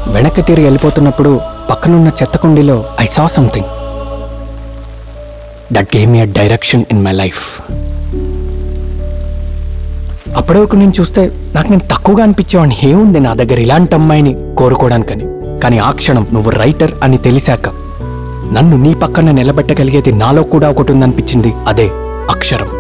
వెనక్కి తిరిగి వెళ్ళిపోతున్నప్పుడు పక్కనున్న చెత్త కుండీలో I saw something that game me a direction in my life అప్పటి వరకు నేను చూస్తే నాకు నేను తక్కువగా అనిపించేవాడిని ఏముంది నా దగ్గర ఇలాంటి అమ్మాయిని కోరుకోవడానికని కానీ ఆ క్షణం నువ్వు రైటర్ అని తెలిసాక నన్ను నీ పక్కన నిలబెట్టగలిగేది నాలో కూడా ఒకటి ఉందనిపించింది అదే అక్షరం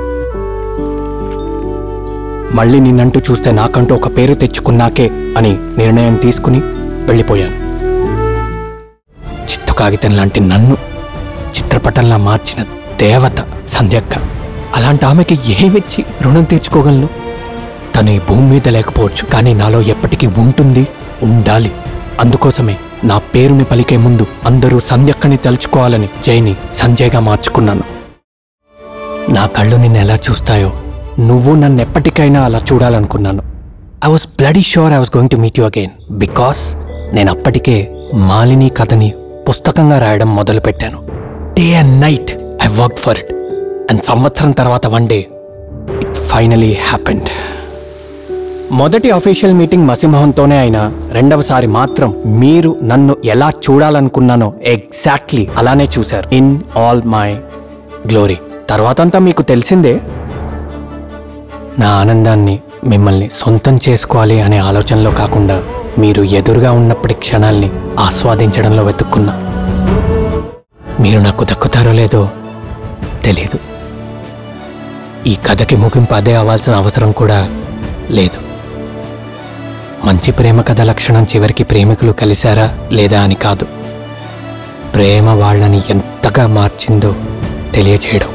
మళ్ళీ నిన్నంటూ చూస్తే నాకంటూ ఒక పేరు తెచ్చుకున్నాకే అని నిర్ణయం తీసుకుని వెళ్ళిపోయాను చిత్తు కాగితం లాంటి నన్ను చిత్రపటంలా మార్చిన దేవత సంధ్యక్క అలాంటి ఆమెకి ఏమిచ్చి రుణం తీర్చుకోగలను తను ఈ భూమి మీద లేకపోవచ్చు కానీ నాలో ఎప్పటికీ ఉంటుంది ఉండాలి అందుకోసమే నా పేరుని పలికే ముందు అందరూ సంధ్యక్కని తలుచుకోవాలని జైని సంజయ్గా మార్చుకున్నాను నా కళ్ళు నిన్ను ఎలా చూస్తాయో నువ్వు నన్ను ఎప్పటికైనా అలా చూడాలనుకున్నాను I was bloody sure I was going to meet you again because నేను అప్పటికే మాలిని కథని పుస్తకంగా రాయడం మొదలుపెట్టాను day and night I work for it and సంవత్సరం తర్వాత one day it finally happened మొదటి అఫీషియల్ మీటింగ్ మసిమోహన్తోనే అయినా రెండవసారి మాత్రం మీరు నన్ను ఎలా చూడాలనుకున్నానో ఎగ్జాక్ట్లీ అలానే చూశారు ఇన్ ఆల్ మై గ్లోరీ తర్వాతంతా మీకు తెలిసిందే నా ఆనందాన్ని మిమ్మల్ని సొంతం చేసుకోవాలి అనే ఆలోచనలో కాకుండా మీరు ఎదురుగా ఉన్నప్పటి క్షణాల్ని ఆస్వాదించడంలో వెతుక్కున్నా మీరు నాకు దక్కుతారో లేదో తెలీదు ఈ కథకి ముగింపు అదే అవ్వాల్సిన అవసరం కూడా లేదు మంచి ప్రేమ కథ లక్షణం చివరికి ప్రేమికులు కలిశారా లేదా అని కాదు ప్రేమ వాళ్ళని ఎంతగా మార్చిందో తెలియచేయడం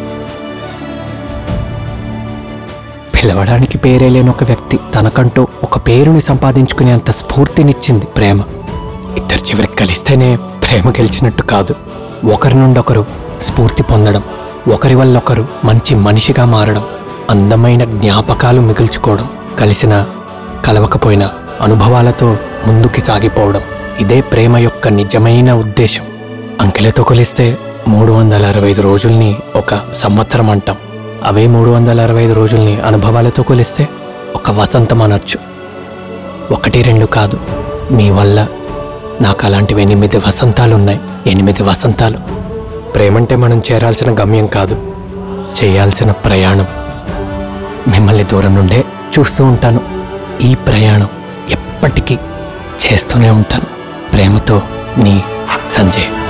పిలవడానికి పేరే లేని ఒక వ్యక్తి తనకంటూ ఒక పేరుని సంపాదించుకునేంత స్ఫూర్తినిచ్చింది ప్రేమ ఇద్దరు చివరికి కలిస్తేనే ప్రేమ గెలిచినట్టు కాదు ఒకరి నుండి ఒకరు స్ఫూర్తి పొందడం ఒకరి వల్ల ఒకరు మంచి మనిషిగా మారడం అందమైన జ్ఞాపకాలు మిగుల్చుకోవడం కలిసిన కలవకపోయినా అనుభవాలతో ముందుకి సాగిపోవడం ఇదే ప్రేమ యొక్క నిజమైన ఉద్దేశం అంకెలతో కొలిస్తే మూడు వందల అరవై ఐదు రోజుల్ని ఒక సంవత్సరం అంటాం అవే మూడు వందల అరవై ఐదు రోజుల్ని అనుభవాలతో కొలిస్తే ఒక వసంతం అనొచ్చు ఒకటి రెండు కాదు మీ వల్ల నాకు అలాంటివి ఎనిమిది వసంతాలు ఉన్నాయి ఎనిమిది వసంతాలు ప్రేమంటే మనం చేరాల్సిన గమ్యం కాదు చేయాల్సిన ప్రయాణం మిమ్మల్ని దూరం నుండే చూస్తూ ఉంటాను ఈ ప్రయాణం ఎప్పటికీ చేస్తూనే ఉంటాను ప్రేమతో నీ సంజయ్